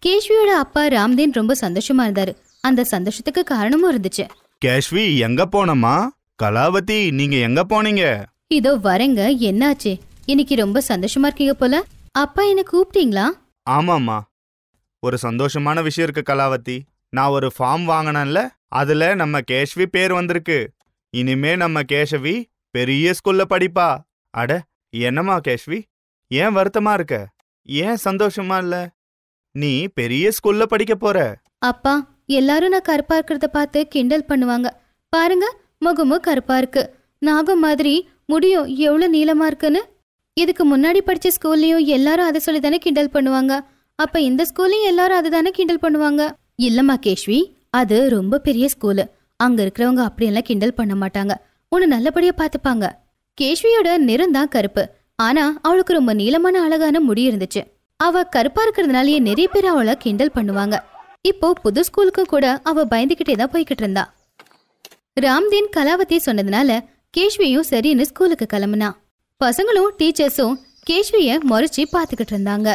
கேஷ்வியோட அப்பா ராம்தேன் ரொம்ப சந்தோஷமா இருந்தாரு அந்த சந்தோஷத்துக்கு காரணமும் இருந்துச்சு கேஷ்வி எங்க போனம்மா கலாவதி நீங்க எங்க போனீங்க இதோ வரேங்க என்னாச்சு இன்னைக்கு ரொம்ப சந்தோஷமா இருக்கீங்க போல அப்பா என்ன கூப்பிட்டீங்களா ஆமாம்மா ஒரு சந்தோஷமான விஷயம் இருக்கு கலாவதி நான் ஒரு ஃபார்ம் வாங்கினேன்ல அதுல நம்ம கேஷ்வி பேர் வந்திருக்கு இனிமே நம்ம கேஷவி பெரிய ஸ்கூல்ல படிப்பா அட என்னம்மா கேஷ்வி ஏன் வருத்தமா இருக்க ஏன் சந்தோஷமா இல்ல நீ பெரிய ஸ்கூல்ல படிக்க போற அப்பா எல்லாரும் நான் கருப்பா இருக்கிறத பார்த்து கிண்டல் பண்ணுவாங்க பாருங்க முகமும் கருப்பா இருக்கு நாகம் மாதிரி முடியும் எவ்வளவு நீளமா இருக்குன்னு இதுக்கு முன்னாடி படிச்ச ஸ்கூல்லயும் எல்லாரும் அதை சொல்லி தானே கிண்டல் பண்ணுவாங்க அப்ப இந்த ஸ்கூல்லயும் எல்லாரும் அதை தானே கிண்டல் பண்ணுவாங்க இல்லம்மா கேஷ்வி அது ரொம்ப பெரிய ஸ்கூலு அங்க இருக்கிறவங்க அப்படியெல்லாம் கிண்டல் பண்ண மாட்டாங்க உன்னை நல்லபடியா பாத்துப்பாங்க கேஷ்வியோட நிறம் தான் கருப்பு ஆனா அவளுக்கு ரொம்ப நீளமான அழகான முடி இருந்துச்சு அவ கருப்பா இருக்கிறதுனாலயே நிறைய பேர் அவளை கிண்டல் பண்ணுவாங்க இப்போ புது ஸ்கூலுக்கு கூட அவ பயந்துகிட்டே தான் போய்கிட்டு இருந்தா ராம்தீன் கலாவதி சொன்னதுனால கேஷ்வியும் சரின்னு ஸ்கூலுக்கு கிளம்புனா பசங்களும் டீச்சர்ஸும் கேஷ்விய முறைச்சி பார்த்துக்கிட்டு இருந்தாங்க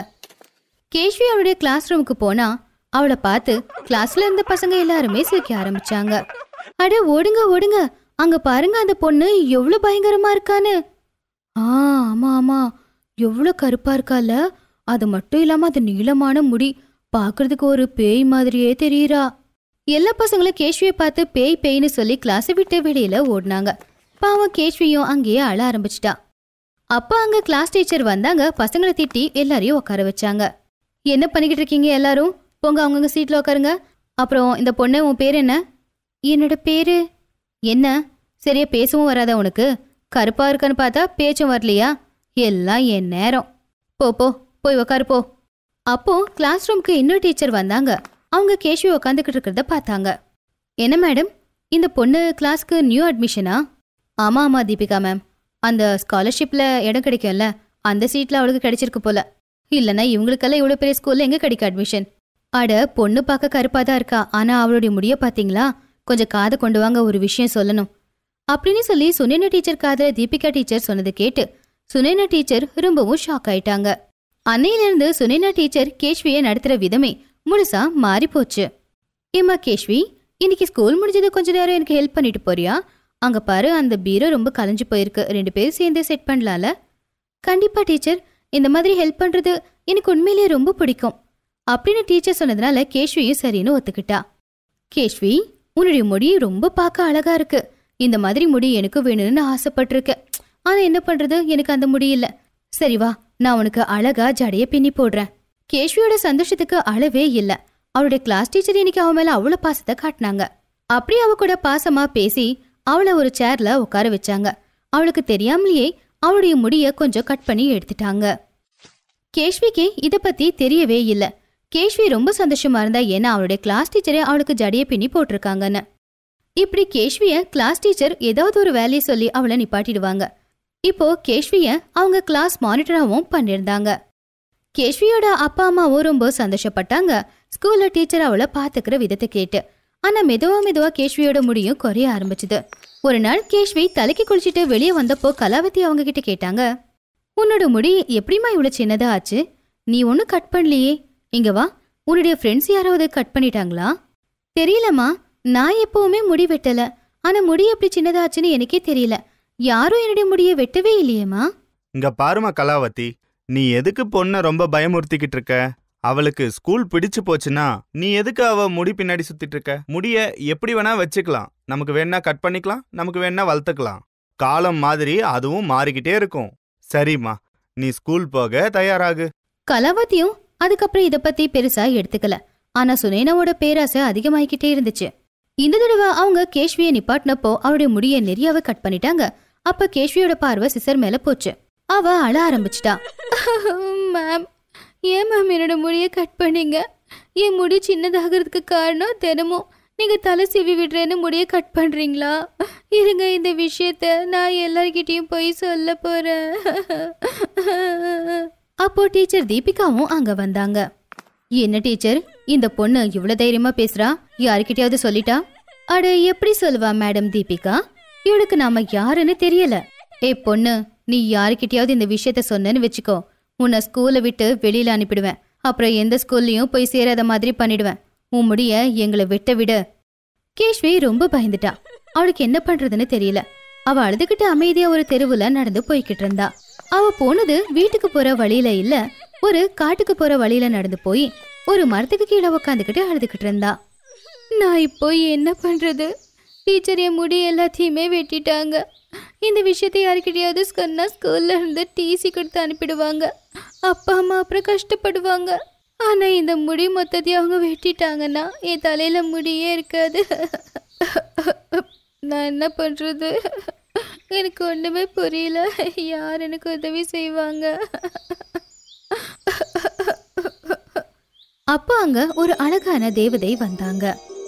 கேஷ்வி அவளுடைய கிளாஸ் ரூமுக்கு போனா அவளை பார்த்து கிளாஸ்ல இருந்த பசங்க எல்லாருமே சிரிக்க ஆரம்பிச்சாங்க அட ஓடுங்க ஓடுங்க அங்க பாருங்க அந்த பொண்ணு எவ்வளவு பயங்கரமா இருக்கான்னு ஆ ஆமா ஆமா எவ்வளவு கருப்பா இருக்கால அது மட்டும் இல்லாம அது நீளமான முடி பார்க்கிறதுக்கு ஒரு பேய் மாதிரியே தெரியுறா எல்லா பசங்களும் கேஷ்வியை பார்த்து பேய் பேய்னு சொல்லி கிளாஸை விட்டு வெளியில ஓடினாங்க பாவம் கேஷ்வியும் அங்கேயே அழ ஆரம்பிச்சிட்டா அப்ப அங்க கிளாஸ் டீச்சர் வந்தாங்க பசங்களை திட்டி எல்லாரையும் உட்கார வச்சாங்க என்ன பண்ணிக்கிட்டு இருக்கீங்க எல்லாரும் போங்க அவங்கவுங்க சீட்ல உட்காருங்க அப்புறம் இந்த பொண்ணு உன் பேர் என்ன என்னோட பேரு என்ன சரியா பேசவும் வராதா உனக்கு கருப்பா இருக்கான்னு பார்த்தா பேச்சும் வரலையா எல்லாம் என் நேரம் போ போ போய் உக்காரு போ அப்போ கிளாஸ் ரூம்க்கு இன்னொரு டீச்சர் வந்தாங்க அவங்க கேஷ்வி உட்காந்துக்கிட்டு இருக்கிறத பார்த்தாங்க என்ன மேடம் இந்த பொண்ணு கிளாஸ்க்கு நியூ அட்மிஷனா ஆமா ஆமா தீபிகா மேம் அந்த ஸ்காலர்ஷிப்ல இடம் கிடைக்கும்ல அந்த சீட்ல அவளுக்கு கிடைச்சிருக்கு போல இல்லனா இவங்களுக்கெல்லாம் இவ்வளவு பெரிய ஸ்கூல்ல எங்க கிடைக்கும் அட்மிஷன் அட பொண்ணு பார்க்க கருப்பா தான் இருக்கா ஆனா அவளுடைய முடிய பாத்தீங்களா கொஞ்சம் காதை கொண்டு வாங்க ஒரு விஷயம் சொல்லணும் அப்படின்னு சொல்லி சுனேனா டீச்சர் காதுல தீபிகா டீச்சர் சொன்னது கேட்டு சுனேனா டீச்சர் ரொம்பவும் ஷாக் ஆயிட்டாங்க அன்னையிலிருந்து சுனேனா டீச்சர் கேஷ்வியை நடத்துற விதமே முழுசா மாறி போச்சு ஏம்மா கேஷ்வி இன்னைக்கு ஸ்கூல் முடிஞ்சது கொஞ்ச நேரம் எனக்கு ஹெல்ப் பண்ணிட்டு போறியா அங்க பாரு அந்த பீரோ ரொம்ப கலைஞ்சு போயிருக்கு ரெண்டு பேரும் சேர்ந்து செட் பண்ணலாம்ல கண்டிப்பா டீச்சர் இந்த மாதிரி ஹெல்ப் பண்றது எனக்கு உண்மையிலேயே ரொம்ப பிடிக்கும் அப்படின்னு டீச்சர் சொன்னதுனால கேஷ்வியும் சரின்னு ஒத்துக்கிட்டா கேஷ்வி உன்னுடைய முடி ரொம்ப பார்க்க அழகா இருக்கு இந்த மாதிரி முடி எனக்கு வேணும்னு நான் ஆசைப்பட்டிருக்கேன் ஆனா என்ன பண்றது எனக்கு அந்த முடி இல்ல சரி வா நான் உனக்கு அழகா ஜடைய பின்னி போடுறேன் கேஷ்வியோட சந்தோஷத்துக்கு அளவே இல்ல அவளுடைய கிளாஸ் டீச்சர் இன்னைக்கு அவ மேல அவ்வளவு பாசத்தை காட்டினாங்க அப்படி அவ கூட பாசமா பேசி அவளை ஒரு சேர்ல உட்கார வச்சாங்க அவளுக்கு தெரியாமலேயே அவளுடைய முடிய கொஞ்சம் கட் பண்ணி எடுத்துட்டாங்க கேஷ்விக்கு இத பத்தி தெரியவே இல்ல கேஷ்வி ரொம்ப சந்தோஷமா இருந்தா ஏன்னா அவளுடைய கிளாஸ் டீச்சரே அவளுக்கு ஜடைய பின்னி போட்டிருக்காங்கன்னு இப்படி கேஷ்விய கிளாஸ் டீச்சர் ஏதாவது ஒரு வேலையை சொல்லி அவளை நிப்பாட்டிடுவாங்க இப்போ கேஷ்விய அவங்க கிளாஸ் மானிட்டராகவும் பண்ணிருந்தாங்க கேஷ்வியோட அப்பா அம்மாவும் ரொம்ப சந்தோஷப்பட்டாங்க ஸ்கூல்ல டீச்சர் அவளை பாத்துக்கிற விதத்தை கேட்டு ஆனா மெதுவா மெதுவா கேஷ்வியோட முடியும் குறைய ஆரம்பிச்சுது ஒரு நாள் கேஷ்வி தலைக்கு குளிச்சிட்டு வெளியே வந்தப்போ கலாவதி அவங்க கிட்ட கேட்டாங்க உன்னோட முடி எப்படிம்மா இவ்வளவு சின்னதா ஆச்சு நீ ஒன்னும் கட் பண்ணலையே இங்க வா உன்னுடைய ஃப்ரெண்ட்ஸ் யாராவது கட் பண்ணிட்டாங்களா தெரியலம்மா நான் எப்பவுமே முடி வெட்டல ஆனா முடி எப்படி சின்னதாச்சுன்னு எனக்கே தெரியல யாரும் என்னுடைய முடியை வெட்டவே இல்லையேம்மா இங்க பாருமா கலாவதி நீ எதுக்கு பொண்ண ரொம்ப பயமுறுத்திக்கிட்டு இருக்க அவளுக்கு ஸ்கூல் பிடிச்சு போச்சுன்னா நீ எதுக்கு அவ முடி பின்னாடி சுத்திட்டு இருக்க முடிய எப்படி வேணா வச்சுக்கலாம் நமக்கு வேணா கட் பண்ணிக்கலாம் நமக்கு வேணா வளர்த்துக்கலாம் காலம் மாதிரி அதுவும் மாறிக்கிட்டே இருக்கும் சரிம்மா நீ ஸ்கூல் போக தயாராகு கலாவதியும் அதுக்கப்புறம் இத பத்தி பெருசா எடுத்துக்கல ஆனா சுனேனாவோட பேராசை அதிகமாயிக்கிட்டே இருந்துச்சு இந்த தடவை அவங்க கேஷ்விய நிப்பாட்டினப்போ அவளுடைய முடிய நெறியாவ கட் பண்ணிட்டாங்க அப்ப கேஷ்வியோட பார்வை சிசர் மேல போச்சு அவ அழ ஆரம்பிச்சிட்டா மேம் ஏன் மேம் என்னோட முடிய கட் பண்ணீங்க என் முடி சின்னதாகிறதுக்கு காரணம் தினமும் நீங்க தலை சீவி விடுறேன்னு முடிய கட் பண்றீங்களா இருங்க இந்த விஷயத்த நான் எல்லார்கிட்டயும் போய் சொல்ல போறேன் அப்போ டீச்சர் தீபிகாவும் அங்க வந்தாங்க என்ன டீச்சர் இந்த பொண்ணு இவ்வளவு தைரியமா பேசுறா யாருக்கிட்டயாவது சொல்லிட்டா அட எப்படி சொல்லுவா மேடம் தீபிகா இவளுக்கு நாம யாருன்னு தெரியல ஏய் பொண்ணு நீ யாருக்கிட்டயாவது இந்த விஷயத்த சொன்னேன்னு வச்சுக்கோ உன்னை ஸ்கூலை விட்டு வெளியில அனுப்பிடுவேன் அப்புறம் எந்த ஸ்கூல்லையும் போய் சேராத மாதிரி பண்ணிடுவேன் உன் முடிய எங்களை விட்ட விடு கேஷ்வி ரொம்ப பயந்துட்டா அவளுக்கு என்ன பண்றதுன்னு தெரியல அவ அழுதுகிட்டு அமைதியா ஒரு தெருவுல நடந்து போய்கிட்டு இருந்தா அவ போனது வீட்டுக்கு போற வழியில இல்ல ஒரு காட்டுக்கு போற வழியில நடந்து போய் ஒரு மரத்துக்கு கீழே உட்காந்துக்கிட்டு அழுதுகிட்டு இருந்தா நான் இப்போ என்ன பண்றது டீச்சர் என் முடி எல்லாத்தையுமே வெட்டிட்டாங்க இந்த விஷயத்தை யாருக்கிட்டையாவது சொன்னா ஸ்கூல்ல இருந்து டிசி கொடுத்து அனுப்பிடுவாங்க அப்பா அம்மா அப்புறம் கஷ்டப்படுவாங்க ஆனா இந்த முடி மொத்தத்தையும் அவங்க வெட்டிட்டாங்கன்னா என் தலையில முடியே இருக்காது நான் என்ன பண்றது எனக்கு ஒண்ணுமே புரியல யார் எனக்கு உதவி செய்வாங்க அப்போ அங்க ஒரு அழகான தேவதை வந்தாங்க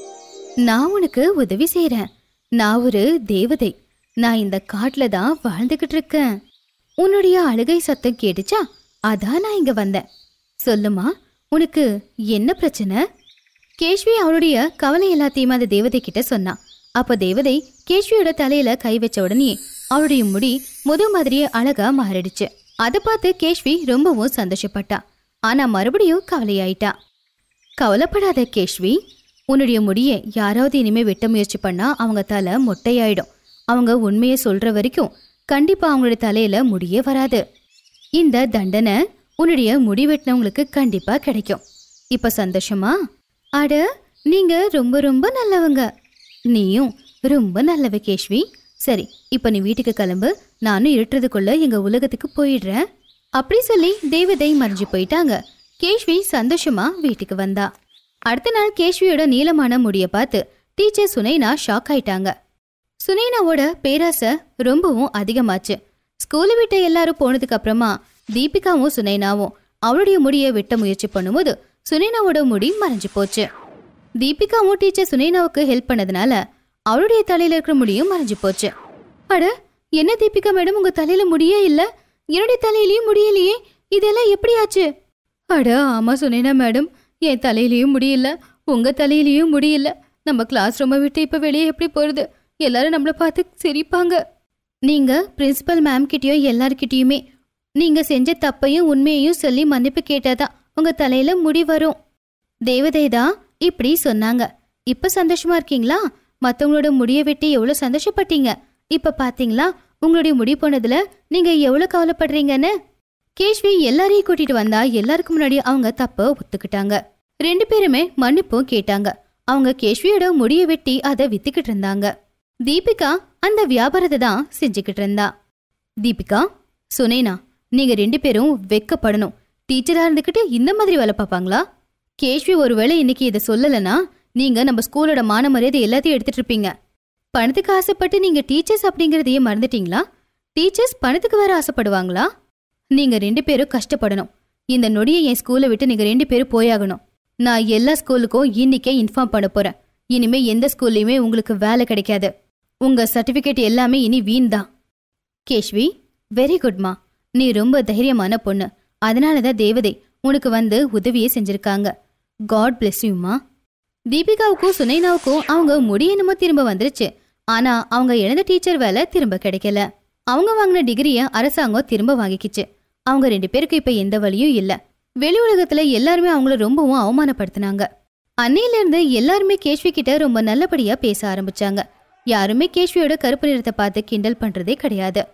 நான் உனக்கு உதவி செய்றேன் நான் ஒரு தேவதை நான் இந்த காட்டுல தான் வாழ்ந்துகிட்டு இருக்கேன் உன்னுடைய அழுகை சத்தம் கேட்டுச்சா அதான் நான் இங்க வந்தேன் சொல்லுமா உனக்கு என்ன பிரச்சனை கேஷ்வி அவளுடைய கவலை எல்லாத்தையும் அந்த தேவதை கிட்ட சொன்னா அப்ப தேவதை கேஷ்வியோட தலையில கை வச்ச உடனே அவளுடைய முடி முது மாதிரியே அழகா மாறிடுச்சு அதை பார்த்து கேஷ்வி ரொம்பவும் சந்தோஷப்பட்டா ஆனா மறுபடியும் கவலையாயிட்டா கவலைப்படாத கேஷ்வி உன்னுடைய முடியை யாராவது இனிமே வெட்ட முயற்சி பண்ணா அவங்க தலை மொட்டையாயிடும் அவங்க உண்மையை சொல்ற வரைக்கும் கண்டிப்பா அவங்களுடைய தலையில முடியே வராது இந்த தண்டனை உன்னுடைய முடி வெட்டினவங்களுக்கு கண்டிப்பா கிடைக்கும் இப்ப சந்தோஷமா அட நீங்க ரொம்ப ரொம்ப நல்லவங்க நீயும் ரொம்ப நல்லவ கேஷ்வி சரி இப்ப நீ வீட்டுக்கு கிளம்பு நானும் இருட்டுறதுக்குள்ள எங்க உலகத்துக்கு போயிடுறேன் அப்படி சொல்லி தேவதை மறைஞ்சு போயிட்டாங்க கேஷ்வி சந்தோஷமா வீட்டுக்கு வந்தா அடுத்த நாள் கேஷ்வியோட நீளமான முடிய பார்த்து டீச்சர் சுனைனா ஷாக் ஆயிட்டாங்க சுனைனாவோட பேராசை ரொம்பவும் அதிகமாச்சு ஸ்கூலை விட்டு எல்லாரும் போனதுக்கு அப்புறமா தீபிகாவும் சுனைனாவும் அவளுடைய முடியை வெட்ட முயற்சி பண்ணும்போது சுனைனாவோட முடி மறைஞ்சு போச்சு தீபிகாவும் டீச்சர் சுனைனாவுக்கு ஹெல்ப் பண்ணதுனால அவளுடைய தலையில இருக்கிற முடியும் மறைஞ்சு போச்சு அட என்ன தீபிகா மேடம் உங்க தலையில முடியே இல்ல என்னுடைய தலையிலயும் முடியலையே இதெல்லாம் எப்படி ஆச்சு அட ஆமா சுனைனா மேடம் என் தலையிலயும் முடியல உங்க தலையிலயும் முடியல நம்ம கிளாஸ் ரூமை விட்டு இப்ப வெளியே எப்படி போறது எல்லாரும் நம்மள பார்த்து சிரிப்பாங்க நீங்க பிரின்சிபல் மேம் கிட்டயும் எல்லார்கிட்டயுமே நீங்க செஞ்ச தப்பையும் உண்மையையும் சொல்லி மன்னிப்பு கேட்டாதான் உங்க தலையில முடி வரும் தேவதை தான் இப்படி சொன்னாங்க இப்ப சந்தோஷமா இருக்கீங்களா மத்தவங்களோட முடிய வெட்டி எவ்வளவு சந்தோஷப்பட்டீங்க இப்ப பாத்தீங்களா உங்களுடைய முடி போனதுல நீங்க எவ்வளவு கவலைப்படுறீங்கன்னு கேஷ்வி எல்லாரையும் கூட்டிட்டு வந்தா எல்லாருக்கும் முன்னாடி அவங்க தப்ப ஒத்துக்கிட்டாங்க ரெண்டு பேருமே மன்னிப்பும் கேட்டாங்க அவங்க கேஷ்வியோட முடிய வெட்டி அதை வித்துக்கிட்டு இருந்தாங்க தீபிகா அந்த வியாபாரத்தை தான் செஞ்சுக்கிட்டு இருந்தா தீபிகா சுனேனா நீங்க ரெண்டு பேரும் வெக்கப்படணும் டீச்சரா இருந்துகிட்டு இந்த மாதிரி வேலை பார்ப்பாங்களா கேஷ்வி ஒருவேளை இன்னைக்கு இதை சொல்லலைன்னா நீங்க நம்ம ஸ்கூலோட மான மரியாதை எல்லாத்தையும் எடுத்துட்டு இருப்பீங்க பணத்துக்கு ஆசைப்பட்டு நீங்க டீச்சர்ஸ் அப்படிங்கறதையே மறந்துட்டீங்களா டீச்சர்ஸ் பணத்துக்கு வேற ஆசைப்படுவாங்களா நீங்க ரெண்டு பேரும் கஷ்டப்படணும் இந்த நொடியை என் ஸ்கூலை விட்டு நீங்க ரெண்டு பேரும் போயாகணும் நான் எல்லா ஸ்கூலுக்கும் இன்னைக்கே இன்ஃபார்ம் பண்ண போறேன் இனிமே எந்த ஸ்கூல்லையுமே உங்களுக்கு வேலை கிடைக்காது உங்க சர்டிபிகேட் எல்லாமே இனி வீண் தான் கேஷ்வி வெரி குட்மா நீ ரொம்ப தைரியமான பொண்ணு அதனால தான் தேவதை உனக்கு வந்து உதவியே செஞ்சிருக்காங்க காட் bless யூமா தீபிகாவுக்கும் சுனைனாவுக்கும் அவங்க முடி என்னமோ திரும்ப வந்துருச்சு ஆனா அவங்க இழந்த டீச்சர் வேலை திரும்ப கிடைக்கல அவங்க வாங்கின டிகிரிய அரசாங்கம் திரும்ப வாங்கிக்கிச்சு அவங்க ரெண்டு பேருக்கு இப்ப எந்த வழியும் இல்ல வெளி உலகத்துல எல்லாருமே அவங்கள ரொம்பவும் அவமானப்படுத்தினாங்க அன்னையில இருந்து எல்லாருமே கேஷ்வி கிட்ட ரொம்ப நல்லபடியா பேச ஆரம்பிச்சாங்க யாருமே கேஷ்வியோட கருப்பு நிறத்தை பார்த்து கிண்டல் பண்றதே கிடையாது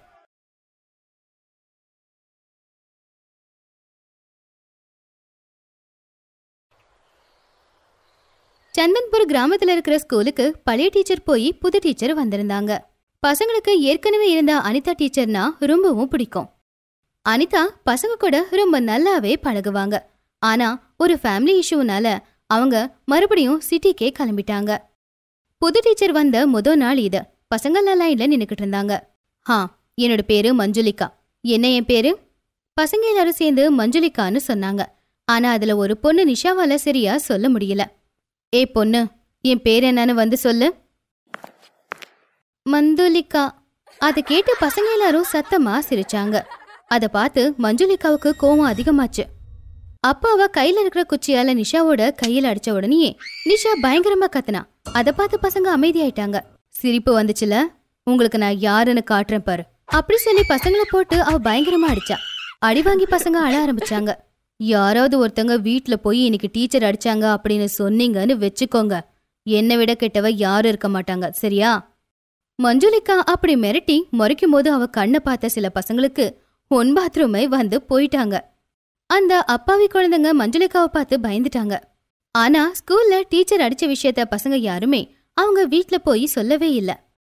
சந்தன்பூர் கிராமத்துல இருக்கிற ஸ்கூலுக்கு பழைய டீச்சர் போய் புது டீச்சர் வந்திருந்தாங்க பசங்களுக்கு ஏற்கனவே இருந்த அனிதா டீச்சர்னா ரொம்பவும் பிடிக்கும் அனிதா பசங்க கூட ரொம்ப நல்லாவே பழகுவாங்க ஆனா ஒரு ஃபேமிலி இஷ்யூனால அவங்க மறுபடியும் சிட்டிக்கே கிளம்பிட்டாங்க புது டீச்சர் வந்த முத நாள் இது பசங்கெல்லாம் லைன்ல நின்னுக்கிட்டு இருந்தாங்க ஹா என்னோட பேரு மஞ்சுளிகா என்ன என் பேரு பசங்க எல்லாரும் சேர்ந்து மஞ்சுளிகான்னு சொன்னாங்க ஆனா அதுல ஒரு பொண்ணு நிஷாவால சரியா சொல்ல முடியல ஏ பொண்ணு என் பேர் என்னன்னு வந்து சொல்லு மந்துலிகா அதை கேட்டு பசங்க எல்லாரும் சத்தமா சிரிச்சாங்க அதை பார்த்து மஞ்சுளிகாவுக்கு கோவம் அதிகமாச்சு அப்ப அவ கையில இருக்கிற குச்சியால நிஷாவோட கையில அடிச்ச உடனேயே நிஷா பயங்கரமா கத்துனா அதை பார்த்து பசங்க அமைதியாயிட்டாங்க சிரிப்பு வந்துச்சுல உங்களுக்கு நான் யாருன்னு காட்டுறேன் பாரு அப்படி சொல்லி பசங்கள போட்டு அவ பயங்கரமா அடிச்சா அடி வாங்கி பசங்க அழ ஆரம்பிச்சாங்க யாராவது ஒருத்தங்க வீட்ல போய் இன்னைக்கு டீச்சர் அடிச்சாங்க அப்படின்னு சொன்னீங்கன்னு வெச்சுக்கோங்க என்னை விட கெட்டவ யாரும் இருக்க மாட்டாங்க சரியா மஞ்சுளிக்கா அப்படி மிரட்டி முறைக்கும் போது அவ கண்ணை பார்த்த சில பசங்களுக்கு ஒன் பாத்ரூமை வந்து போயிட்டாங்க அந்த அப்பாவி குழந்தைங்க மஞ்சுளிக்காவை பார்த்து பயந்துட்டாங்க ஆனா ஸ்கூல்ல டீச்சர் அடிச்ச விஷயத்த பசங்க யாருமே அவங்க வீட்ல போய் சொல்லவே இல்ல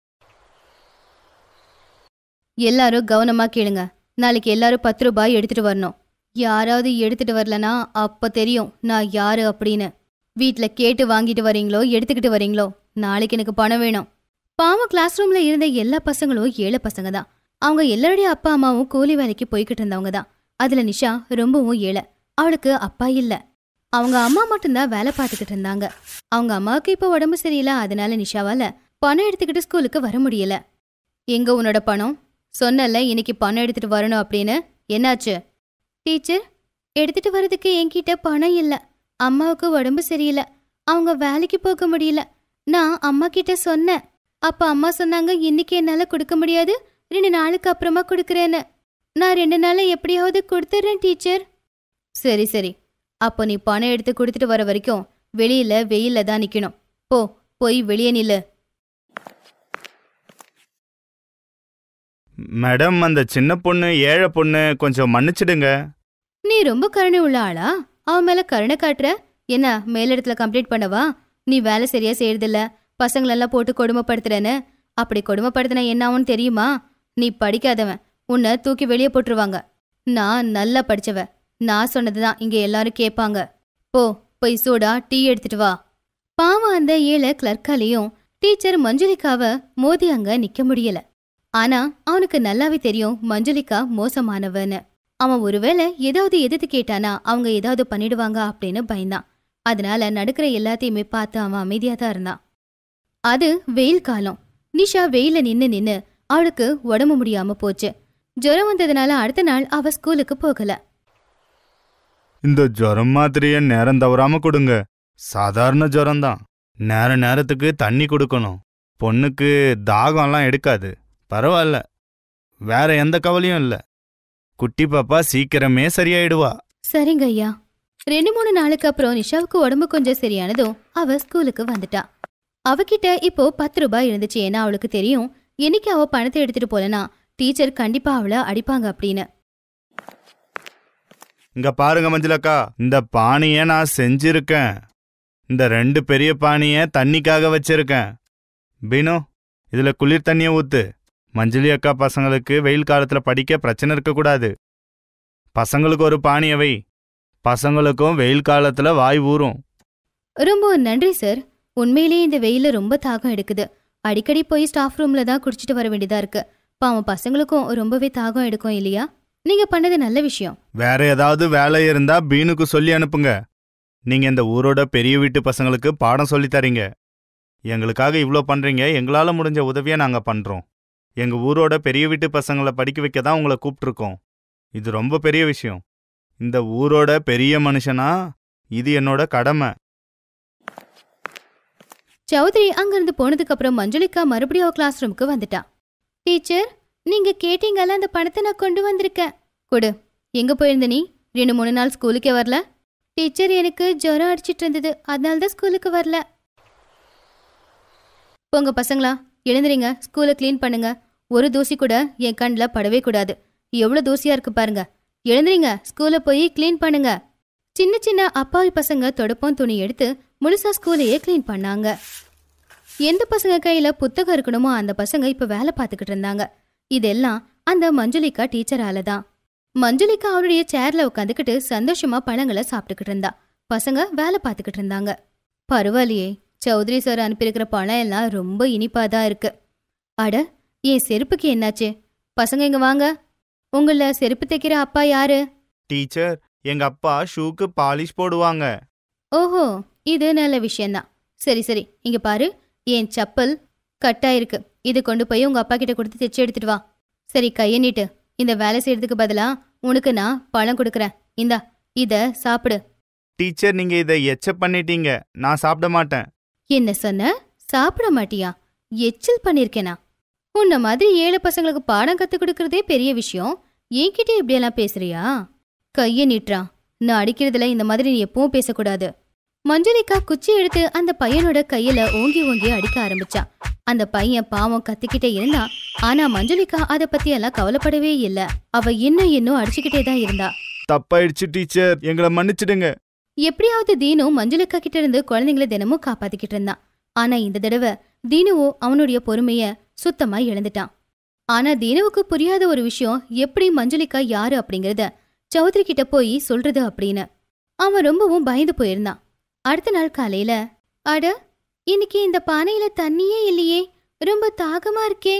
எல்லாரும் கவனமா கேளுங்க நாளைக்கு எல்லாரும் பத்து ரூபாய் எடுத்துட்டு வரணும் யாராவது எடுத்துட்டு வரலனா அப்ப தெரியும் நான் யாரு அப்படின்னு வீட்ல கேட்டு வாங்கிட்டு வரீங்களோ எடுத்துக்கிட்டு வரீங்களோ நாளைக்கு எனக்கு பணம் வேணும் பாவம் கிளாஸ் ரூம்ல இருந்த எல்லா பசங்களும் ஏழை பசங்க தான் அவங்க எல்லாருடைய அப்பா அம்மாவும் கூலி வேலைக்கு போய்கிட்டு இருந்தவங்க தான் அதுல நிஷா ரொம்பவும் ஏழை அவளுக்கு அப்பா இல்ல அவங்க அம்மா மட்டும்தான் வேலை பார்த்துக்கிட்டு இருந்தாங்க அவங்க அம்மாவுக்கு இப்போ உடம்பு சரியில்லை அதனால நிஷாவால பணம் எடுத்துக்கிட்டு ஸ்கூலுக்கு வர முடியல எங்க உன்னோட பணம் சொன்னல இன்னைக்கு பணம் எடுத்துட்டு வரணும் அப்படின்னு என்னாச்சு டீச்சர் எடுத்துட்டு வரதுக்கு என்கிட்ட பணம் இல்ல அம்மாவுக்கு உடம்பு சரியில்லை அவங்க வேலைக்கு போக முடியல நான் அம்மா கிட்ட சொன்னேன் அப்ப அம்மா சொன்னாங்க இன்னைக்கு என்னால கொடுக்க முடியாது ரெண்டு நாளுக்கு அப்புறமா கொடுக்கறேன்னு நான் ரெண்டு நாள்ல எப்படியாவது கொடுத்துட்றேன் டீச்சர் சரி சரி அப்போ நீ பணம் எடுத்து கொடுத்துட்டு வர வரைக்கும் வெளியில வெயில்ல தான் நிக்கணும் போ போய் வெளியே நில்லு மேடம் அந்த சின்ன பொண்ணு ஏழை பொண்ணு கொஞ்சம் மன்னிச்சிடுங்க நீ ரொம்ப கருணை உள்ள ஆளா அவன் மேல கருணை காட்டுற என்ன மேலிடத்துல கம்ப்ளீட் பண்ணவா நீ வேலை சரியா செய்யறதில்ல பசங்களெல்லாம் போட்டு கொடுமைப்படுத்துறேன்னு அப்படி கொடுமைப்படுத்தினா என்ன ஆகும்னு தெரியுமா நீ படிக்காதவன் உன்னை தூக்கி வெளியே போட்டுருவாங்க நான் நல்லா படிச்சவ நான் சொன்னதுதான் இங்க எல்லாரும் கேட்பாங்க போ போய் சூடா டீ எடுத்துட்டு வா பாவம் அந்த ஏழை கிளர்க்காலையும் டீச்சர் மஞ்சுளிக்காவ மோதி அங்க நிக்க முடியல ஆனா அவனுக்கு நல்லாவே தெரியும் மஞ்சுளிக்கா மோசமானவன்னு அவன் ஒருவேளை ஏதாவது எதிர்த்து கேட்டானா அவங்க ஏதாவது பண்ணிடுவாங்க அப்படின்னு பயந்தான் அதனால நடக்கிற எல்லாத்தையுமே பார்த்து அவன் அமைதியா தான் இருந்தான் அது வெயில் காலம் நிஷா வெயில நின்னு நின்னு அவளுக்கு உடம்பு முடியாம போச்சு ஜுரம் வந்ததுனால அடுத்த நாள் அவ ஸ்கூலுக்கு போகல இந்த ஜுரம் மாத்திரைய நேரம் தவறாம கொடுங்க சாதாரண ஜுரம்தான் நேர நேரத்துக்கு தண்ணி கொடுக்கணும் பொண்ணுக்கு தாகம்லாம் எடுக்காது பரவாயில்ல வேற எந்த கவலையும் இல்ல குட்டி பாப்பா சீக்கிரமே சரியாயிடுவா சரிங்க ஐயா ரெண்டு மூணு நாளுக்கு அப்புறம் நிஷாவுக்கு உடம்பு கொஞ்சம் சரியானதும் அவ ஸ்கூலுக்கு வந்துட்டா அவகிட்ட இப்போ பத்து ரூபாய் இருந்துச்சு ஏன்னா அவளுக்கு தெரியும் என்னைக்கு அவ பணத்தை எடுத்துட்டு போலனா டீச்சர் கண்டிப்பா அவளை அடிப்பாங்க அப்படின்னு இங்க பாருங்க மஞ்சளக்கா இந்த பானைய நான் செஞ்சிருக்கேன் இந்த ரெண்டு பெரிய பானைய தண்ணிக்காக வச்சிருக்கேன் பீனு இதுல குளிர் தண்ணிய ஊத்து மஞ்சளி அக்கா பசங்களுக்கு வெயில் காலத்துல படிக்க பிரச்சனை இருக்கக்கூடாது பசங்களுக்கு ஒரு பானைய வை பசங்களுக்கும் வெயில் காலத்துல வாய் ஊறும் ரொம்ப நன்றி சார் உண்மையிலேயே இந்த வெயில ரொம்ப தாகம் எடுக்குது அடிக்கடி போய் ஸ்டாஃப் ரூம்ல தான் குடிச்சிட்டு வர வேண்டியதா இருக்கு பாவம் பசங்களுக்கும் ரொம்பவே தாகம் எடுக்கும் இல்லையா நீங்க பண்ணது நல்ல விஷயம் வேற ஏதாவது வேலை இருந்தா பீனுக்கு சொல்லி அனுப்புங்க நீங்க இந்த ஊரோட பெரிய வீட்டு பசங்களுக்கு பாடம் சொல்லித் தரீங்க எங்களுக்காக இவ்ளோ பண்றீங்க எங்களால முடிஞ்ச உதவியை நாங்க பண்றோம் எங்க ஊரோட பெரிய வீட்டு பசங்களை படிக்க வைக்க தான் உங்களை கூப்பிட்டுருக்கோம் இது ரொம்ப பெரிய விஷயம் இந்த ஊரோட பெரிய மனுஷனா இது என்னோட கடமை சௌத்ரி அங்கிருந்து போனதுக்கு அப்புறம் மஞ்சுளிக்கா மறுபடியும் அவ கிளாஸ் ரூமுக்கு வந்துட்டா டீச்சர் நீங்க கேட்டீங்கல்ல அந்த பணத்தை நான் கொண்டு வந்திருக்கேன் கொடு எங்க போயிருந்த நீ ரெண்டு மூணு நாள் ஸ்கூலுக்கே வரல டீச்சர் எனக்கு ஜுரம் அடிச்சிட்டு இருந்தது அதனால தான் ஸ்கூலுக்கு வரல போங்க பசங்களா எழுந்துறீங்க ஸ்கூலை க்ளீன் பண்ணுங்க ஒரு தூசி கூட என் கண்ணில் படவே கூடாது எவ்வளோ தூசியா இருக்கு பாருங்க எழுந்துறீங்க ஸ்கூலை போய் க்ளீன் பண்ணுங்க சின்ன சின்ன அப்பாவி பசங்க தொடப்பம் துணி எடுத்து முழுசா ஸ்கூலையே க்ளீன் பண்ணாங்க எந்த பசங்க கையில புத்தகம் இருக்கணுமோ அந்த பசங்க இப்ப வேலை பார்த்துக்கிட்டு இருந்தாங்க இதெல்லாம் அந்த மஞ்சுளிகா டீச்சரால தான் மஞ்சுளிகா அவருடைய சேர்ல உட்காந்துக்கிட்டு சந்தோஷமா பழங்களை சாப்பிட்டுக்கிட்டு இருந்தா பசங்க வேலை பார்த்துக்கிட்டு இருந்தாங்க பரவாயில்லையே சௌத்ரி சார் அனுப்பியிருக்கிற பழம் எல்லாம் ரொம்ப இனிப்பா தான் இருக்கு அட என் செருப்புக்கு என்னாச்சு பசங்க இங்க வாங்க உங்கள செருப்பு தைக்கிற அப்பா யாரு டீச்சர் எங்க அப்பா ஷூக்கு பாலிஷ் போடுவாங்க ஓஹோ இது நல்ல விஷயம்தான் சரி சரி இங்க பாரு என் செப்பல் கட்டாயிருக்கு இது கொண்டு போய் உங்க அப்பா கிட்ட கொடுத்து தைச்சு எடுத்துட்டு வா சரி கையை நீட்டு இந்த வேலை செய்யறதுக்கு பதிலா உனக்கு நான் பழம் கொடுக்குறேன் இந்தா இத சாப்பிடு டீச்சர் நீங்க இதை எச்ச பண்ணிட்டீங்க நான் சாப்பிட மாட்டேன் என்ன சொன்ன சாப்பிட மாட்டியா எச்சில் பண்ணிருக்கேனா உன்ன மாதிரி ஏழை பசங்களுக்கு பாடம் கத்து கொடுக்கறதே பெரிய விஷயம் என்கிட்ட இப்படியெல்லாம் பேசுறியா கைய நீட்டுறா நான் அடிக்கிறதுல இந்த மாதிரி நீ எப்பவும் பேசக்கூடாது மஞ்சுளிக்கா குச்சி எடுத்து அந்த பையனோட கையில ஓங்கி ஓங்கி அடிக்க ஆரம்பிச்சா அந்த பையன் பாவம் கத்திக்கிட்டே இருந்தான் ஆனா மஞ்சுளிக்கா அத பத்தி எல்லாம் கவலைப்படவே இல்ல அவ இன்னும் இன்னும் அடிச்சுக்கிட்டே தான் இருந்தா தப்பாயிடுச்சு டீச்சர் எங்களை மன்னிச்சிடுங்க எப்படியாவது தீனு மஞ்சுளிக்கா கிட்ட இருந்து குழந்தைங்களை தினமும் காப்பாத்திக்கிட்டு இருந்தான் ஆனா இந்த தடவை தீனுவோ அவனுடைய பொறுமைய சுத்தமா இழந்துட்டான் ஆனா தீனுவுக்கு புரியாத ஒரு விஷயம் எப்படி மஞ்சுளிக்கா யாரு அப்படிங்கறத சௌத்ரி கிட்ட போய் சொல்றது அப்படின்னு அவன் ரொம்பவும் பயந்து போயிருந்தான் அடுத்த நாள் காலையில அட இன்னைக்கு இந்த பானையில தண்ணியே இல்லையே ரொம்ப தாகமா இருக்கே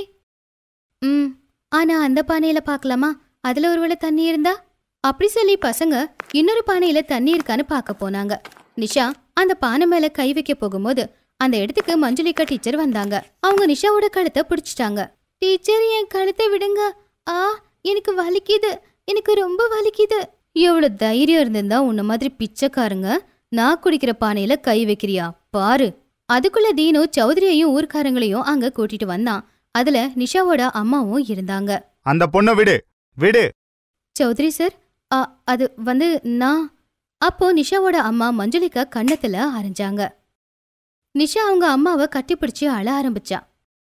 ம் ஆனா அந்த பானையில பார்க்கலாமா அதுல ஒருவேளை தண்ணி இருந்தா அப்படி சொல்லி பசங்க இன்னொரு பானையில தண்ணி இருக்கான்னு பார்க்க போனாங்க நிஷா அந்த பானை மேல கை வைக்க போகும்போது அந்த இடத்துக்கு மஞ்சுளிகா டீச்சர் வந்தாங்க அவங்க நிஷாவோட கழுத்தை பிடிச்சிட்டாங்க டீச்சர் என் கழுத்தை விடுங்க ஆ எனக்கு வலிக்குது எனக்கு ரொம்ப வலிக்குது எவ்வளவு தைரியம் இருந்திருந்தா உன்ன மாதிரி பிச்சைக்காரங்க நான் குடிக்கிற பானையில கை வைக்கிறியா பாரு அதுக்குள்ள தீனு சௌத்ரியையும் ஊர்க்காரங்களையும் அங்க கூட்டிட்டு வந்தான் அதுல நிஷாவோட அம்மாவும் இருந்தாங்க அந்த பொண்ணை விடு விடு சௌத்ரி சார் அ, அது வந்து நான் அப்போ நிஷாவோட அம்மா மஞ்சுளிக்கா கண்ணத்துல அரைஞ்சாங்க நிஷா அவங்க அம்மாவை கட்டிப்பிடிச்சு அழ ஆரம்பிச்சா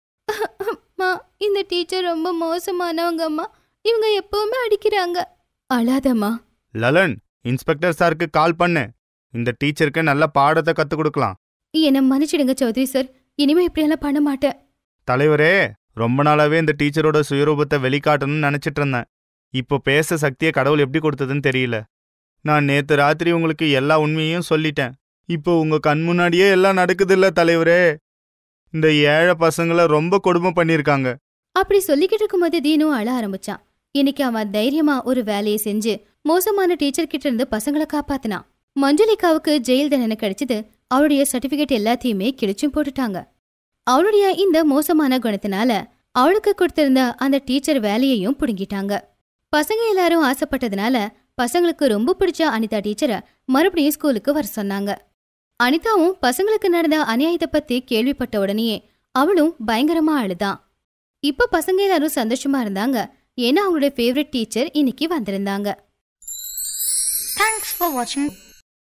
அம்மா இந்த டீச்சர் ரொம்ப மோசமானவங்க அம்மா இவங்க எப்பவுமே அடிக்கிறாங்க அழாதம்மா லலன் இன்ஸ்பெக்டர் சாருக்கு கால் பண்ணு இந்த டீச்சருக்கு நல்ல பாடத்தை கத்துக் கொடுக்கலாம் என்னை மன்னிச்சிடுங்க சௌத்ரி சார் இனிமே இப்படியெல்லாம் பண்ண மாட்டேன் தலைவரே ரொம்ப நாளாவே இந்த டீச்சரோட சுயரூபத்தை வெளிக்காட்டணும்னு நினைச்சிட்டு இருந்தேன் இப்போ பேச சக்தியை கடவுள் எப்படி கொடுத்ததுன்னு தெரியல நான் நேத்து ராத்திரி உங்களுக்கு எல்லா உண்மையையும் சொல்லிட்டேன் இப்போ உங்க கண் முன்னாடியே எல்லாம் நடக்குதுல்ல தலைவரே இந்த ஏழை பசங்களை ரொம்ப கொடுமை பண்ணியிருக்காங்க அப்படி சொல்லிக்கிட்டு இருக்கும்போது தீனு அழ ஆரம்பிச்சான் இன்னைக்கு அவன் தைரியமா ஒரு வேலையை செஞ்சு மோசமான டீச்சர் கிட்ட இருந்து பசங்களை காப்பாத்தினான் மஞ்சுளிகாவுக்கு ஜெயில் தண்டனை கிடைச்சது அவளுடைய சர்டிபிகேட் எல்லாத்தையுமே கிழிச்சும் போட்டுட்டாங்க அவளுடைய இந்த மோசமான குணத்தினால அவளுக்கு கொடுத்திருந்த அந்த டீச்சர் வேலையையும் புடுங்கிட்டாங்க பசங்க எல்லாரும் ஆசைப்பட்டதுனால பசங்களுக்கு ரொம்ப பிடிச்ச அனிதா டீச்சரை மறுபடியும் ஸ்கூலுக்கு வர சொன்னாங்க அனிதாவும் பசங்களுக்கு நடந்த அநியாயத்தை பத்தி கேள்விப்பட்ட உடனேயே அவளும் பயங்கரமா அழுதான் இப்ப பசங்க எல்லாரும் சந்தோஷமா இருந்தாங்க ஏன்னா அவங்களோட ஃபேவரட் டீச்சர் இன்னைக்கு வந்திருந்தாங்க Thanks for watching.